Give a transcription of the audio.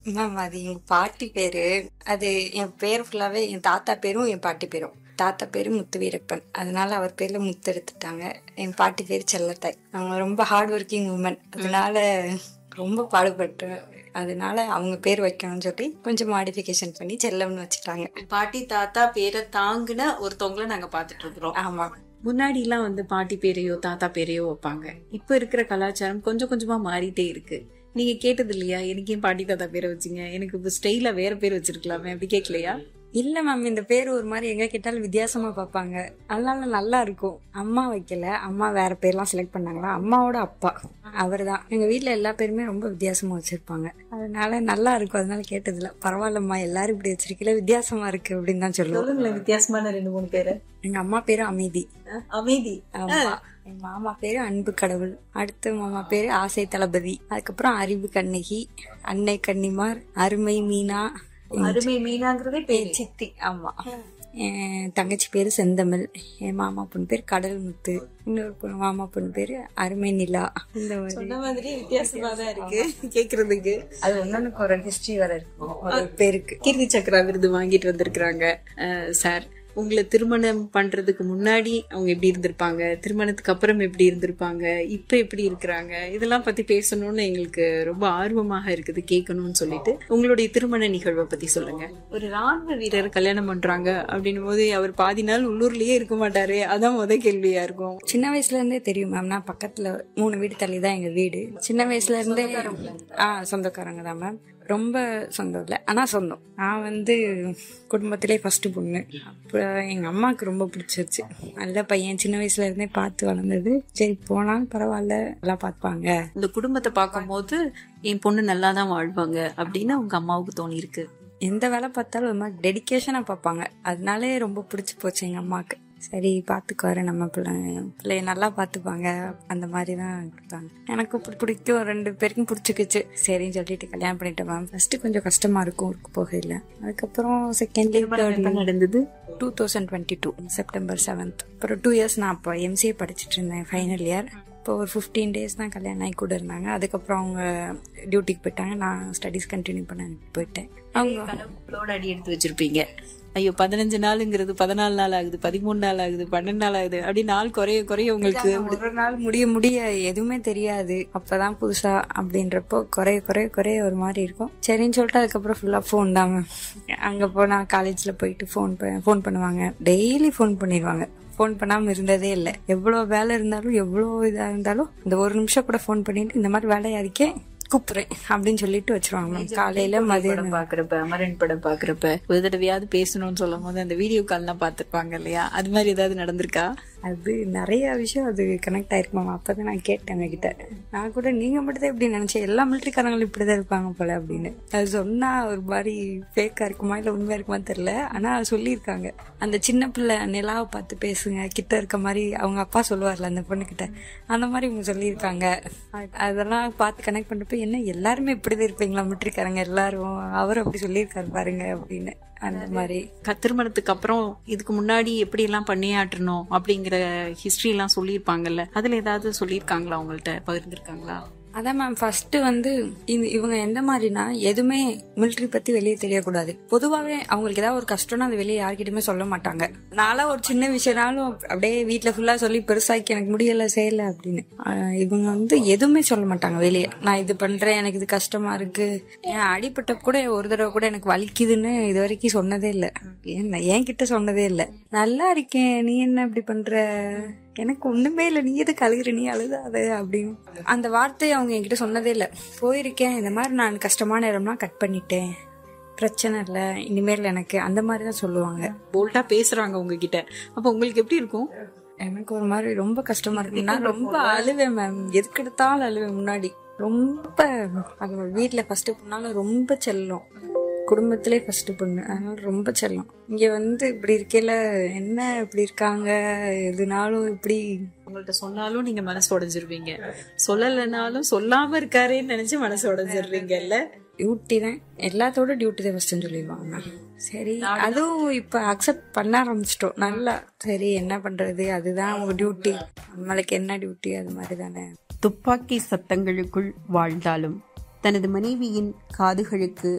ma'am அது எங்க பாட்டி பேரு அது என் பேர் ஃபுல்லாவே என் தாத்தா பேரும் என் பாட்டி பேரும் தாத்தா பேரு முத்து வீரப்பன் அதனால அவர் பேர்ல முத்து எடுத்துட்டாங்க என் பாட்டி பேர் செல்லத்தாய் அவங்க ரொம்ப ஹார்ட் ஒர்க்கிங் உமன் அதனால ரொம்ப பாடுபட்டு அதனால அவங்க பேர் வைக்கணும்னு சொல்லி கொஞ்சம் மாடிஃபிகேஷன் பண்ணி செல்லம்னு வச்சுட்டாங்க பாட்டி தாத்தா பேரை தாங்குன ஒருத்தவங்கள நாங்க பாத்துட்டு இருக்கிறோம் ஆமா முன்னாடி எல்லாம் வந்து பாட்டி பேரையோ தாத்தா பேரையோ வைப்பாங்க இப்ப இருக்கிற கலாச்சாரம் கொஞ்சம் கொஞ்சமா மாறிட்டே இருக்கு நீங்க கேட்டது இல்லையா எனக்கு ஏன் பாட்டி தாத்தா பேரை வச்சீங்க எனக்கு இப்ப ஸ்டைலா வேற பேர் வச்சிருக்கலாமே அப்படி கேட்கலையா இல்ல மேம் இந்த பேர் ஒரு மாதிரி எங்க கேட்டாலும் வித்தியாசமா பார்ப்பாங்க அதனால நல்லா இருக்கும் அம்மா வைக்கல அம்மா வேற பேர்லாம் செலக்ட் பண்ணாங்களா அம்மாவோட அப்பா அவர் தான் எங்க வீட்ல எல்லா பேருமே ரொம்ப வித்தியாசமா வச்சிருப்பாங்க அதனால நல்லா இருக்கும் அதனால கேட்டதில்ல பரவாயில்லம்மா எல்லாரும் இப்படி வச்சிருக்கல வித்தியாசமா இருக்கு அப்படின்னு தான் சொல்லுவோம் சொல்லுங்களேன் வித்தியாசமான ரெண்டு மூணு பேரு எங்க அம்மா பேரு அமைதி அமைதி ஆமா எங்க மாமா பேரு அன்பு கடவுள் அடுத்த மாமா பேரு ஆசை தளபதி அதுக்கப்புறம் அறிவு கண்ணகி அன்னை கன்னிமார் அருமை மீனா அருமை மீனாங்கிறதே பேர் என் சித்தி ஆமா என் தங்கச்சி பேரு செந்தமிழ் என் மாமா பொண்ணு பேர் கடல் முத்து இன்னொரு பொண்ணு மாமா பொண்ணு பேரு அருமை நிலா இந்த மாதிரி சொன்ன மாதிரி வித்தியாசமா தான் இருக்கு கேக்குறதுக்கு அது ஒன்னொன்னுக்கு ஒரு ஹிஸ்டரி வர இருக்கும் ஒரு பேருக்கு கீர்த்தி சக்ரா விருது வாங்கிட்டு வந்திருக்கிறாங்க சார் உங்களை திருமணம் பண்றதுக்கு முன்னாடி அவங்க எப்படி இருந்திருப்பாங்க திருமணத்துக்கு அப்புறம் எப்படி இருந்திருப்பாங்க இப்ப எப்படி இருக்கிறாங்க இதெல்லாம் பத்தி பேசணும்னு எங்களுக்கு ரொம்ப ஆர்வமாக இருக்குது கேட்கணும்னு சொல்லிட்டு உங்களுடைய திருமண நிகழ்வை பத்தி சொல்லுங்க ஒரு ராணுவ வீரர் கல்யாணம் பண்றாங்க அப்படின்னும் போது அவர் பாதி நாள் உள்ளூர்லயே இருக்க மாட்டாரு அதான் முத கேள்வியா இருக்கும் சின்ன வயசுல இருந்தே தெரியும் மேம் நான் பக்கத்துல மூணு வீடு தள்ளி தான் எங்க வீடு சின்ன வயசுல இருந்தே ஆ சொந்தக்காரங்க தான் மேம் ரொம்ப சொந்தம் இல்லை ஆனா சொந்தம் நான் வந்து குடும்பத்திலே ஃபர்ஸ்ட் பொண்ணு அப்புறம் எங்க அம்மாவுக்கு ரொம்ப பிடிச்சிருச்சு நல்ல பையன் சின்ன வயசுல இருந்தே பார்த்து வளர்ந்தது சரி போனாலும் பரவாயில்ல எல்லாம் பார்ப்பாங்க இந்த குடும்பத்தை பார்க்கும்போது என் பொண்ணு நல்லா தான் வாழ்வாங்க அப்படின்னு உங்க அம்மாவுக்கு தோணி இருக்கு எந்த வேலை பார்த்தாலும் ஒரு மாதிரி டெடிக்கேஷனாக பார்ப்பாங்க அதனாலே ரொம்ப பிடிச்சி போச்சு எங்கள் அம்மாவுக்கு சரி பார்த்துக்குவாரு நம்ம பிள்ளை பிள்ளைய நல்லா பார்த்துப்பாங்க அந்த மாதிரி தான் கொடுத்தாங்க எனக்கு இப்படி பிடிக்கும் ரெண்டு பேருக்கும் பிடிச்சிக்கிச்சு சரின்னு சொல்லிட்டு கல்யாணம் பண்ணிட்டேன் மேம் ஃபர்ஸ்ட் கொஞ்சம் கஷ்டமா இருக்கும் ஊருக்கு போகையில் அதுக்கப்புறம் செகண்ட் என்ன நடந்தது two thousand twenty two September seventh அப்புறம் டூ இயர்ஸ் நான் அப்போ எம்சிஏ படிச்சுட்டு இருந்தேன் ஃபைனல் இயர் இப்போ ஒரு ஃபிஃப்டீன் டேஸ் தான் கல்யாணம் ஆகி கூட இருந்தாங்க அதுக்கப்புறம் அவங்க டியூட்டிக்கு போயிட்டாங்க நான் ஸ்டடீஸ் கண்டினியூ பண்ண போயிட்டேன் அவங்க கனவுகளோட அடி எடுத்து வச்சிருப்பீங்க ஐயோ பதினஞ்சு நாளுங்கிறது பதினாலு நாள் ஆகுது பதிமூணு நாள் ஆகுது பன்னெண்டு நாள் ஆகுது அப்படி நாள் குறைய குறைய உங்களுக்கு ஒரு நாள் முடிய முடிய எதுவுமே தெரியாது அப்பதான் புதுசா அப்படின்றப்போ குறைய குறைய குறைய ஒரு மாதிரி இருக்கும் சரின்னு சொல்லிட்டு அதுக்கப்புறம் ஃபுல்லா ஃபோன் தான் மேம் அங்க போனா காலேஜ்ல போயிட்டு ஃபோன் ஃபோன் பண்ணுவாங்க டெய்லி ஃபோன் பண்ணிடுவாங்க ஃபோன் பண்ணாம இருந்ததே இல்லை எவ்வளவு வேலை இருந்தாலும் எவ்வளவு இதா இருந்தாலும் இந்த ஒரு நிமிஷம் கூட ஃபோன் பண்ணிட்டு இந்த மாதிரி வேலையா இருக்கே கூப்பிடுறேன் அப்படின்னு சொல்லிட்டு வச்சிருவாங்க மேம் காலையில மதியம் படம் பாக்குறப்ப அமரன் படம் பாக்குறப்ப ஒரு தடவையாவது பேசணும்னு சொல்லும் போது அந்த வீடியோ கால் எல்லாம் பாத்துருப்பாங்க இல்லையா அது மாதிரி ஏதாவது நடந்திருக்கா அது நிறைய விஷயம் அது கனெக்ட் ஆயிருக்கு மேம் அப்பதான் நான் கேட்டேன் கிட்ட நான் கூட நீங்க மட்டும் தான் இப்படி நினைச்சேன் எல்லா மிலிட்டரிக்காரங்களும் இப்படிதான் இருப்பாங்க போல அப்படின்னு அது சொன்னா ஒரு மாதிரி ஃபேக்கா இருக்குமா இல்ல உண்மையா இருக்குமா தெரியல ஆனா சொல்லியிருக்காங்க அந்த சின்ன பிள்ளை நிலாவை பார்த்து பேசுங்க கிட்ட இருக்க மாதிரி அவங்க அப்பா சொல்லுவார்ல அந்த பொண்ணு கிட்ட அந்த மாதிரி இவங்க சொல்லியிருக்காங்க அ- அதெல்லாம் பார்த்து கனெக்ட் பண்றப்ப என்ன எல்லாருமே இப்படிதான் இருப்பீங்களா மிலிட்டரிக்காரங்க எல்லாரும் அவர் அப்படி சொல்லியிருக்காரு பாருங்க அப்படின்னு அந்த மாதிரி க- திருமணத்துக்கு அப்புறம் இதுக்கு முன்னாடி எப்படி எல்லாம் பண்ணியாற்றணும் அப்படிங்கிற ஹிஸ்டரி எல்லாம் சொல்லியிருப்பாங்கல்ல அதுல ஏதாவது சொல்லியிருக்காங்களா உங்கள்ட்ட பகிர்ந்திருக்காங்களா அதான் மேம் ஃபர்ஸ்ட் வந்து இது இவங்க எந்த மாதிரினா எதுவுமே மிலிட்டரி பத்தி வெளியே தெரியக்கூடாது பொதுவாவே அவங்களுக்கு ஏதாவது ஒரு கஷ்டம்னா அது வெளியே யார்கிட்டயுமே சொல்ல மாட்டாங்க நாளா ஒரு சின்ன விஷயம்னாலும் அப்படியே வீட்ல ஃபுல்லா சொல்லி பெருசாக்கி எனக்கு முடியல செய்யல அப்படின்னு ஆஹ் இவங்க வந்து எதுவுமே சொல்ல மாட்டாங்க வெளியே நான் இது பண்றேன் எனக்கு இது கஷ்டமா இருக்கு ஏன் அடிப்பட்ட கூட ஒரு தடவை கூட எனக்கு வலிக்குதுன்னு இது வரைக்கும் சொன்னதே இல்லை ஏன் என் கிட்ட சொன்னதே இல்லை நல்லா இருக்கேன் நீ என்ன இப்படி பண்ற எனக்கு ஒண்ணுமே இல்லை நீ எதுக்கு அழுகுற நீ அழுதாத அப்படின்னு அந்த வார்த்தையை அவங்க என்கிட்ட சொன்னதே இல்லை போயிருக்கேன் இந்த மாதிரி நான் கஷ்டமான இடம்லாம் கட் பண்ணிட்டேன் பிரச்சனை இல்லை இனிமேல் எனக்கு அந்த மாதிரி தான் சொல்லுவாங்க போல்டா பேசுறாங்க உங்ககிட்ட அப்ப உங்களுக்கு எப்படி இருக்கும் எனக்கு ஒரு மாதிரி ரொம்ப கஷ்டமா இருக்கு நான் ரொம்ப அழுவேன் மேம் எதுக்கு எடுத்தாலும் அழுவேன் முன்னாடி ரொம்ப அவங்க வீட்டில் ஃபர்ஸ்ட் பொண்ணாலும் ரொம்ப செல்லம் குடும்பத்திலே ஃபர்ஸ்ட் பொண்ணு அதனால ரொம்ப செல்லம் இங்க வந்து இப்படி இருக்கையில என்ன இப்படி இருக்காங்க எதுனாலும் இப்படி உங்கள்ட்ட சொன்னாலும் நீங்க மனசு உடைஞ்சிருவீங்க சொல்லலைனாலும் சொல்லாம இருக்காரேன்னு நினைச்சு மனசு உடைஞ்சிடுறீங்கல்ல டியூட்டி தான் எல்லாத்தோட டியூட்டி தான் ஃபர்ஸ்ட்னு சொல்லிடுவாங்க சரி அதுவும் இப்போ அக்செப்ட் பண்ண ஆரம்பிச்சிட்டோம் நல்லா சரி என்ன பண்றது அதுதான் உங்க டியூட்டி நம்மளுக்கு என்ன டியூட்டி அது மாதிரி தானே துப்பாக்கி சத்தங்களுக்குள் வாழ்ந்தாலும் தனது மனைவியின் காதுகளுக்கு